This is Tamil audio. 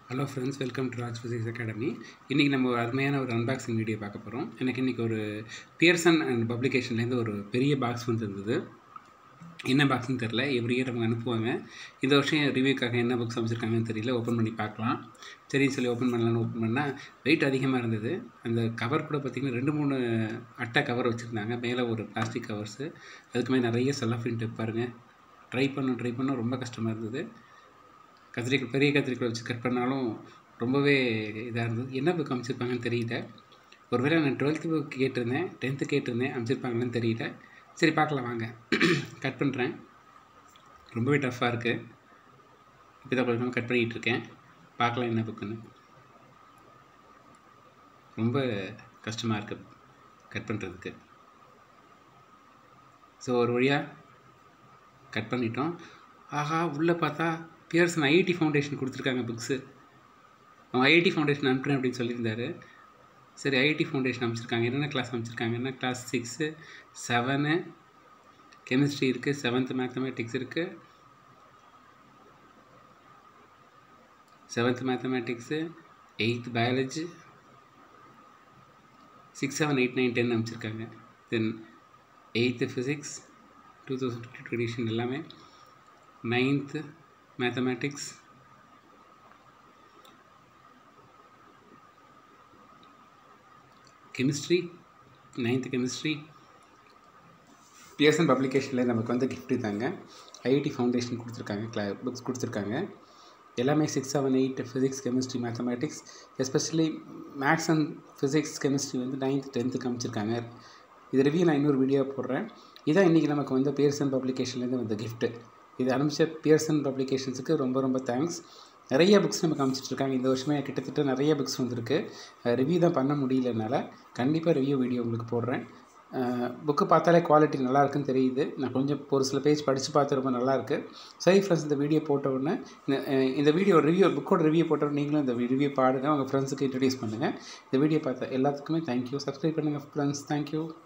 hello friends welcome to Raj physics academy இன்றைக்கி நம்ம ஒரு அருமையான ஒரு அன்பாக்சிங் வீடியோ பார்க்க போகிறோம் எனக்கு இன்றைக்கி ஒரு பியர்சன் அண்ட் பப்ளிகேஷன்லேருந்து ஒரு பெரிய பாக்ஸ் வந்துருந்தது என்ன பாக்ஸ்னு தெரில எவ்ரி இயர் அவங்க அனுப்புவாங்க இந்த வருஷம் ரிவ்யூக்காக என்ன புக்ஸ் அமைச்சிருக்காங்கன்னு தெரியல ஓப்பன் பண்ணி பார்க்கலாம் சரின்னு சொல்லி ஓப்பன் பண்ணலான்னு ஓப்பன் பண்ணால் வெயிட் அதிகமாக இருந்தது அந்த கவர் கூட பார்த்திங்கன்னா ரெண்டு மூணு அட்டை கவர் வச்சுருந்தாங்க மேலே ஒரு பிளாஸ்டிக் கவர்ஸு அதுக்கு மேலே நிறைய செல்லஃபின் டெப் பாருங்கள் ட்ரை பண்ண ட்ரை பண்ண ரொம்ப கஷ்டமாக இருந்தது கத்திரிக்கோள் பெரிய கத்திரிக்கோள் வச்சு கட் பண்ணாலும் ரொம்பவே இதாக இருந்தது என்ன புக் அமைச்சிருப்பாங்கன்னு தெரியல ஒருவேளை நான் டுவெல்த்து புக் கேட்டிருந்தேன் டென்த்து கேட்டிருந்தேன் அமைச்சிருப்பாங்களான்னு தெரியல சரி பார்க்கலாம் வாங்க கட் பண்ணுறேன் ரொம்பவே டஃப்பாக இருக்குது இப்போ தான் கொஞ்சம் கட் பண்ணிகிட்டு இருக்கேன் பார்க்கலாம் என்ன புக்குன்னு ரொம்ப கஷ்டமாக இருக்குது கட் பண்ணுறதுக்கு ஸோ ஒரு வழியாக கட் பண்ணிட்டோம் ஆஹா உள்ளே பார்த்தா பியர்சன் ஐஐடி ஃபவுண்டேஷன் கொடுத்துருக்காங்க புக்ஸு அவன் ஐஐடி ஃபவுண்டேஷன் அனுப்புகிறேன் அப்படின்னு சொல்லியிருந்தாரு சரி ஐஐடி ஃபவுண்டேஷன் அமைச்சிருக்காங்க என்னென்ன கிளாஸ் அமைச்சிருக்காங்க என்ன கிளாஸ் சிக்ஸு செவனு கெமிஸ்ட்ரி இருக்குது செவன்த்து மேத்தமேட்டிக்ஸ் இருக்குது seventh mathematics eighth biology six seven eight nine ten அமைச்சிருக்காங்க then eighth physics two thousand twenty edition எல்லாமே ninth mathematics chemistry ninth chemistry BSN பப்ளிகேஷனில் நமக்கு வந்து கிஃப்ட் தாங்க ஐஐடி ஃபவுண்டேஷன் கொடுத்துருக்காங்க கிளா புக்ஸ் கொடுத்துருக்காங்க எல்லாமே six seven eight physics chemistry mathematics especially maths and physics chemistry வந்து நைன்த் டென்த்து காமிச்சிருக்காங்க இது ரிவ்யூ நான் இன்னொரு வீடியோ போடுறேன் இதான் இன்றைக்கி நமக்கு வந்து பியர்சன் பப்ளிகேஷன்லேருந்து வந்த கிஃப்ட்டு இது அனுப்பிச்ச பியர்சன் பப்ளிகேஷன்ஸுக்கு ரொம்ப ரொம்ப தேங்க்ஸ் நிறைய புக்ஸ் நமக்கு காமிச்சிட்ருக்காங்க இந்த வருஷமே கிட்டத்தட்ட நிறைய புக்ஸ் வந்திருக்கு ரிவ்யூ தான் பண்ண முடியலனால கண்டிப்பாக ரிவ்யூ வீடியோ உங்களுக்கு போடுறேன் புக்கு பார்த்தாலே குவாலிட்டி நல்லா இருக்குன்னு தெரியுது நான் கொஞ்சம் ஒரு சில பேஜ் படித்து பார்த்து ரொம்ப நல்லாயிருக்கு சரி ஃப்ரெண்ட்ஸ் இந்த வீடியோ போட்ட உடனே இந்த வீடியோ ரிவ்யூ புக்கோட ரிவ்யூ போட்ட உடனே நீங்களும் இந்த ரிவ்யூ பாடுங்க உங்கள் ஃப்ரெண்ட்ஸுக்கு இன்ட்ரடியூஸ் பண்ணுங்கள் இந்த வீடியோ பார்த்த எல்லாத்துக்குமே தேங்க்யூ சப்ஸ்கிரைப் பண்ணுங்கள் ஃப்ரெண்ட்ஸ் தேங்க்யூ